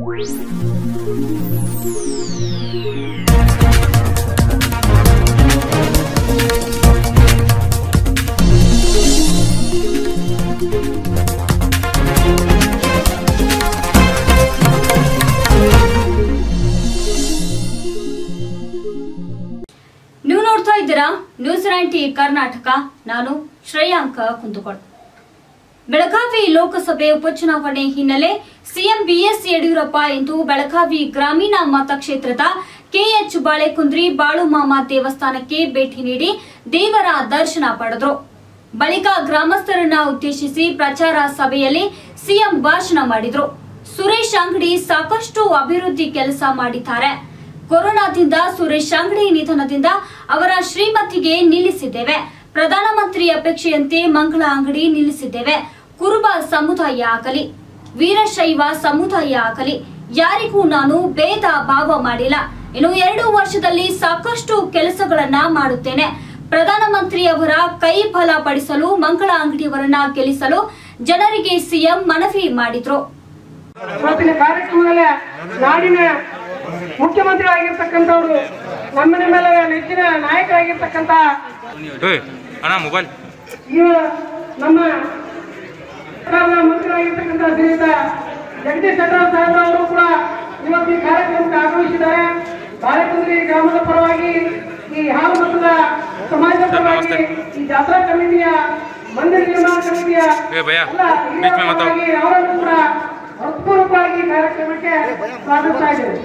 ನೀವು ನೋಡ್ತಾ ಇದ್ದೀರಾ ನ್ಯೂಸ್ ನೈಂಟಿ ಕರ್ನಾಟಕ ನಾನು ಶ್ರೇಯಾಂಕ ಕುಂದುಕೊಳ್ ಬೆಳಗಾವಿ ಲೋಕಸಭೆ ಉಪಚುನಾವಣೆ ಹಿನ್ನೆಲೆ ಸಿಎಂ ಬಿಎಸ್ ಯಡಿಯೂರಪ್ಪ ಇಂದು ಬೆಳಗಾವಿ ಗ್ರಾಮೀಣ ಮತಕ್ಷೇತ್ರದ ಕೆಎಚ್ ಬಾಳೆಕುಂದ್ರಿ ಬಾಳುಮಾಮ ದೇವಸ್ಥಾನಕ್ಕೆ ಭೇಟಿ ನೀಡಿ ದೇವರ ದರ್ಶನ ಪಡೆದರು ಬಳಿಕ ಗ್ರಾಮಸ್ಥರನ್ನ ಉದ್ದೇಶಿಸಿ ಪ್ರಚಾರ ಸಭೆಯಲ್ಲಿ ಸಿಎಂ ಭಾಷಣ ಮಾಡಿದ್ರು ಸುರೇಶ್ ಅಂಗಡಿ ಸಾಕಷ್ಟು ಅಭಿವೃದ್ಧಿ ಕೆಲಸ ಮಾಡಿದ್ದಾರೆ ಕೊರೋನಾದಿಂದ ಸುರೇಶ್ ಅಂಗಡಿ ನಿಧನದಿಂದ ಅವರ ಶ್ರೀಮತಿಗೆ ನಿಲ್ಲಿಸಿದ್ದೇವೆ ಪ್ರಧಾನಮಂತ್ರಿ ಅಪೇಕ್ಷೆಯಂತೆ ಮಂಗಳ ಅಂಗಡಿ ನಿಲ್ಲಿಸಿದ್ದೇವೆ ಕುರುಬ ಸಮುದಾಯ ಆಗಲಿ ವೀರಶೈವ ಸಮುದಾಯ ಆಗಲಿ ಯಾರಿಗೂ ನಾನು ಭೇದ ಭಾವ ಮಾಡಿಲ್ಲ ಇನ್ನು ಎರಡು ವರ್ಷದಲ್ಲಿ ಸಾಕಷ್ಟು ಕೆಲಸಗಳನ್ನ ಮಾಡುತ್ತೇನೆ ಪ್ರಧಾನಮಂತ್ರಿ ಅವರ ಕೈ ಬಲ ಪಡಿಸಲು ಮಂಗಳ ಅಂಗಡಿಯವರನ್ನ ಗೆಲ್ಲಿಸಲು ಜನರಿಗೆ ಸಿಎಂ ಮನವಿ ಮಾಡಿದ್ರು ಇವತ್ತಿನ ಕಾರ್ಯಕ್ರಮದಲ್ಲಿ ನಾಡಿನ ಮುಖ್ಯಮಂತ್ರಿ ಆಗಿರ್ತಕ್ಕಂಥವ್ರು ನಮ್ಮ ನಿಮ್ಮೆಲ್ಲರ ನೆಚ್ಚಿನ ನಾಯಕರಾಗಿರ್ತಕ್ಕಂಥ ಏಯ್ ಅಣ್ಣ ಮೊಬೈಲ್ ಇವ ನಮ್ಮ ಸರ್ಕಾರದ ಮಂತ್ರಿಯಾಗಿರ್ತಕ್ಕಂಥ ಶ್ರೀಯುತ ಜಗದೀಶ್ ಶೆಟ್ಟರ್ ಸಾಹೇಬ್ರವರು ಕೂಡ ಇವತ್ತು ಈ ಕಾರ್ಯಕ್ರಮಕ್ಕೆ ಆಗಮಿಸಿದ್ದಾರೆ ಬಾಳೆಕುಂದ್ರಿ ಗ್ರಾಮದ ಪರವಾಗಿ ಈ ಹಾಲು ಮತದ ಸಮಾಜದ ಪರವಾಗಿ ಈ ಜಾತ್ರಾ ಕಮಿಟಿಯ ಮಂದಿರ ನಿರ್ಮಾಣ ಕಮಿಟಿಯ ಏ ಭಯ್ಯ, ಎಲ್ಲ ಹಿರಿಯ ಬೀಚ್ ಮೇ ಮಾತಾಡು. ಪರವಾಗಿ ಅವರನ್ನು ಕೂಡ ಹೃತ್ಪೂರ್ವಕವಾಗಿ ಈ ಕಾರ್ಯಕ್ರಮಕ್ಕೆ ಸ್ವಾಗತಿಸ್ತಾ ಇದ್ದೇವೆ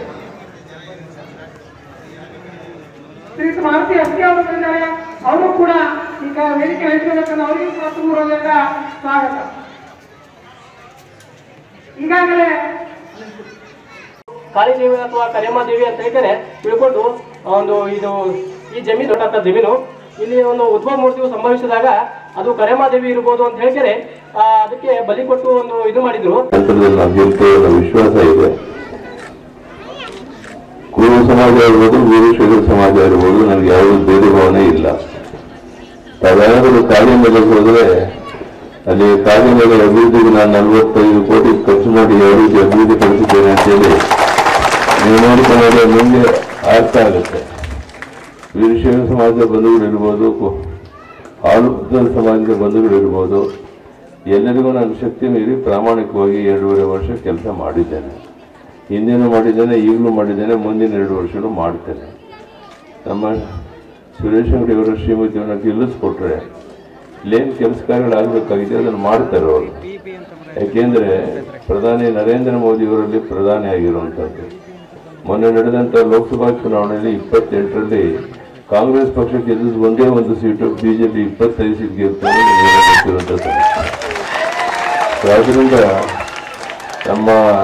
ಶ್ರೀಯುತ ಮಾರುತಿ ಅಸ್ತಿ ಅವರು ಬಂದಿದ್ದಾರೆ ಅವರು ಕೂಡ ಈಗ ವೇದಿಕೆ ಹಂಚಬೇಕಂದ್ರೆ ಅವರಿಗೂ ಕೂಡ ತುಂಬ ಹೃದಯದ ಸ್ವಾಗತ ಈಗಾಗಲೇ ಕಾಳಿದೇವಿ ಅಥವಾ ಕರೆಯಮ್ಮ ದೇವಿ ಅಂತ ಹೇಳ್ತಾರೆ ತಿಳ್ಕೊಂಡು ಒಂದು ಇದು ಈ ಜಮೀನು ದೊಡ್ಡ ಜಮೀನು ಇಲ್ಲಿ ಒಂದು ಉದ್ಭವ ಮೂರ್ತಿಯು ಸಂಭವಿಸಿದಾಗ ಅದು ಕರೆಯಮ್ಮ ದೇವಿ ಇರ್ಬೋದು ಅಂತ ಹೇಳ್ತಾರೆ ಆ, ಅದಕ್ಕೆ ಬಲಿ ಕೊಟ್ಟು ಒಂದು ಇದು ಮಾಡಿದ್ರು ನಂತರದಲ್ಲಿ ನಾವು ಗೆಲ್ತೇವೆ ಅನ್ನೋ ವಿಶ್ವಾಸ ಇದೆ ಕುರುಬ ಸಮಾಜ ಇರ್ಬೋದು ವೀರಶೈವ ಸಮಾಜ ಇರ್ಬೋದು ನನಗೆ ಯಾವುದೇ ಭೇದ ಭಾವನೆ ಇಲ್ಲ ತಾವೇನಾದರೂ ಕಾಳಿ ಮೇಲೆ ಹೋದ್ರೆ ಅಲ್ಲಿ ಕಾಳಿ ಮೇಲೆ ಅಭಿವೃದ್ಧಿಗೆ ನಾನು ನಲವತ್ತೈದು ಕೋಟಿ ಖರ್ಚು ಮಾಡಿ ಯಾವ ರೀತಿ ಅಭಿವೃದ್ಧಿ ಪಡಿಸಿದ್ದೇನೆ ಅಂತೇಳಿ ನೀವು ನೋಡಿಕೊಂಡ್ರೆ ಮುಂದೆ ಅರ್ಥ ಆಗುತ್ತೆ ವೀರಶೈವ ಸಮಾಜದ ಬಂಧುಗಳು ಇರ್ಬೋದು ಕು- ಹಾಲು ಸಮಾಜದ ಬಂಧುಗಳು ಇರ್ಬೋದು ಎಲ್ಲರಿಗೂ ನಾನು ಶಕ್ತಿ ಮೀರಿ ಪ್ರಾಮಾಣಿಕವಾಗಿ ಎರಡೂವರೆ ವರ್ಷ ಕೆಲಸ ಮಾಡಿದ್ದೇನೆ ಹಿಂದೆನೂ ಮಾಡಿದ್ದೇನೆ ಈಗಲೂ ಮಾಡಿದ್ದೇನೆ ಮುಂದಿನ ಎರಡು ವರ್ಷನೂ ಮಾಡ್ತೇನೆ ನಮ್ಮ ಸುರೇಶ್ ಅಂಗಡಿ ಅವರ ಶ್ರೀಮತಿಯವನ್ನ ಗೆಲ್ಲಿಸ್ಕೊಟ್ರೆ ಇಲ್ಲೇನು ಕೆಲಸ ಕಾರ್ಯಗಳಾಗಬೇಕಾಗಿದೆ ಅದನ್ನು ಮಾಡ್ತಾರೆ ಅವರು ಯಾಕೆಂದ್ರೆ ಪ್ರಧಾನಿ ನರೇಂದ್ರ ಮೋದಿ ಅವರಲ್ಲಿ ಪ್ರಧಾನಿ ಆಗಿರುವಂಥದ್ದು ಮೊನ್ನೆ ನಡೆದಂಥ ಲೋಕಸಭಾ ಚುನಾವಣೆಯಲ್ಲಿ ಇಪ್ಪತ್ತೆಂಟರಲ್ಲಿ ಕಾಂಗ್ರೆಸ್ ಪಕ್ಷ ಗೆದ್ದಿದ್ದು ಒಂದೇ ಒಂದು ಸೀಟು ಬಿಜೆಪಿ ಇಪ್ಪತ್ತೈದು ಸೀಟ್ ಗೆಲ್ತಾರೆ ಗೊತ್ತಿರುವಂಥದ್ದು ಆದ್ದರಿಂದ ನಮ್ಮ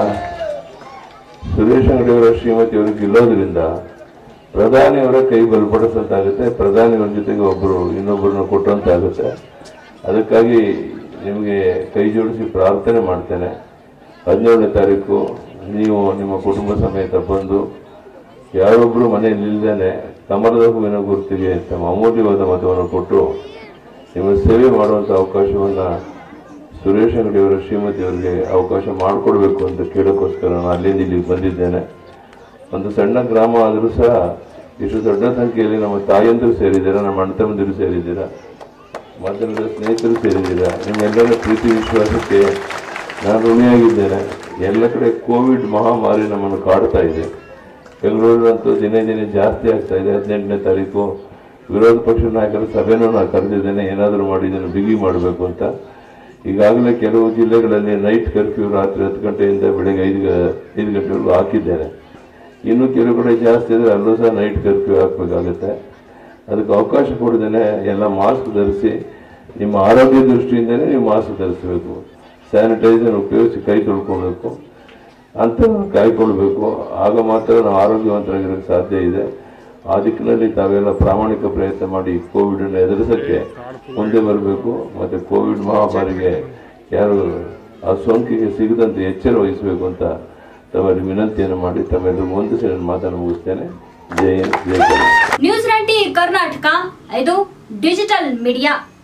ಸುರೇಶ್ ಅಂಗಡಿಯವರ ಶ್ರೀಮತಿಯವರು ಗೆಲ್ಲೋದ್ರಿಂದ ಪ್ರಧಾನಿಯವರ ಕೈ ಬಲಪಡಿಸಂತಾಗುತ್ತೆ ಪ್ರಧಾನಿಯವರ ಜೊತೆಗೆ ಒಬ್ಬರು ಇನ್ನೊಬ್ಬರನ್ನ ಕೊಟ್ಟಂತಾಗುತ್ತೆ ಅದಕ್ಕಾಗಿ ನಿಮಗೆ ಕೈ ಜೋಡಿಸಿ ಪ್ರಾರ್ಥನೆ ಮಾಡ್ತೇನೆ ಹದಿನೇಳನೇ ತಾರೀಕು ನೀವು ನಿಮ್ಮ ಕುಟುಂಬ ಸಮೇತ ಬಂದು ಯಾರೊಬ್ಬರು ಮನೆಯಲ್ಲಿ ಇಲ್ಲದೇನೆ ಕಮಲದ ಹೂವಿನ ಗುರುತಿಗೆ ತಮ್ಮ ಅಮೂಲ್ಯವಾದ ಮತವನ್ನು ಕೊಟ್ಟು ನಿಮ್ಮ ಸೇವೆ ಮಾಡುವಂಥ ಅವಕಾಶವನ್ನು ಸುರೇಶ್ ಅಂಗಡಿಯವರ ಶ್ರೀಮತಿಯವರಿಗೆ ಅವಕಾಶ ಮಾಡಿಕೊಡ್ಬೇಕು ಅಂತ ಕೇಳೋಕ್ಕೋಸ್ಕರ ನಾನು ಅಲ್ಲಿಂದ ಇಲ್ಲಿಗೆ ಬಂದಿದ್ದೇನೆ ಒಂದು ಸಣ್ಣ ಗ್ರಾಮ ಆದರೂ ಸಹ ಇಷ್ಟು ದೊಡ್ಡ ಸಂಖ್ಯೆಯಲ್ಲಿ ನಮ್ಮ ತಾಯಂದಿರು ಸೇರಿದ್ದೀರಾ ನಮ್ಮ ಅಣ್ಣ ತಮ್ಮಂದಿರು ಸೇರಿದ್ದೀರಾ ಮಾಧ್ಯಮದ ಸ್ನೇಹಿತರು ಸೇರಿದ್ದೀರಾ ನಿಮ್ಮೆಲ್ಲರ ಪ್ರೀತಿ ವಿಶ್ವಾಸಕ್ಕೆ ನಾನು ಋಣಿಯಾಗಿದ್ದೇನೆ ಎಲ್ಲ ಕಡೆ ಕೋವಿಡ್ ಮಹಾಮಾರಿ ನಮ್ಮನ್ನು ಕಾಡ್ತಾ ಇದೆ ಬೆಂಗಳೂರಿನಂತೂ ದಿನೇ ದಿನೇ ಜಾಸ್ತಿ ಆಗ್ತಾ ಇದೆ ಹದಿನೆಂಟನೇ ತಾರೀಕು ವಿರೋಧ ಪಕ್ಷದ ನಾಯಕರ ಸಭೆನೂ ನಾನು ಕರೆದಿದ್ದೇನೆ ಏನಾದರೂ ಮಾಡಿ ಇದನ್ನು ಬಿಗಿ ಮಾಡಬೇಕು ಅಂತ ಈಗಾಗಲೇ ಕೆಲವು ಜಿಲ್ಲೆಗಳಲ್ಲಿ ನೈಟ್ ಕರ್ಫ್ಯೂ ರಾತ್ರಿ ಹತ್ತು ಗಂಟೆಯಿಂದ ಬೆಳಗ್ಗೆ ಐದು ಗ- ಐದು ಗಂಟೆವರೆಗೂ ಹಾಕಿದ್ದೇನೆ ಇನ್ನು ಕೆಲವು ಕಡೆ ಜಾಸ್ತಿ ಇದ್ರೆ ಅಲ್ಲೂ ಸಹ ನೈಟ್ ಕರ್ಫ್ಯೂ ಹಾಕಬೇಕಾಗುತ್ತೆ ಅದಕ್ಕೆ ಅವಕಾಶ ಕೊಡದೇನೆ ಎಲ್ಲ ಮಾಸ್ಕ್ ಧರಿಸಿ ನಿಮ್ಮ ಆರೋಗ್ಯ ದೃಷ್ಟಿಯಿಂದನೇ ನೀವು ಮಾಸ್ಕ್ ಧರಿಸಬೇಕು ಸ್ಯಾನಿಟೈಸರ್ ಉಪಯೋಗಿಸಿ ಕೈ ತೊಳ್ಕೊಬೇಕು ಅಂಥದ್ದನ್ನು ಕಾಯ್ಕೊಳ್ಬೇಕು ಆಗ ಮಾತ್ರ ನಾವು ಆರೋಗ್ಯವಂತರಾಗಿರೋಕ್ಕೆ ಸಾಧ್ಯ ಇದೆ ಆ ದಿಕ್ಕಿನಲ್ಲಿ ತಾವೆಲ್ಲ ಪ್ರಾಮಾಣಿಕ ಪ್ರಯತ್ನ ಮಾಡಿ ಕೋವಿಡನ್ನು ಎದುರಿಸೋಕ್ಕೆ ಮುಂದೆ ಬರಬೇಕು ಮತ್ತು ಕೋವಿಡ್ ಮಹಾಮಾರಿಗೆ ಯಾರು ಆ ಸೋಂಕಿಗೆ ಸಿಗದಂತೆ ಎಚ್ಚರ ವಹಿಸಬೇಕು ಅಂತ ತಮ್ಮಲ್ಲಿ ವಿನಂತಿಯನ್ನು ಮಾಡಿ ತಮ್ಮೆಲ್ಲರೂ ಒಂದು ಸೇರಿ ಮಾತನ್ನು ಮುಗಿಸ್ತೇನೆ ಜೈ ಹಿಂದ್, ಜೈ ಕರ್ನಾಟಕ ನ್ಯೂಸ್ ನೈಂಟಿ ಕರ್ನಾಟಕ ಇದು ಡಿಜಿಟಲ್ ಮೀಡಿಯಾ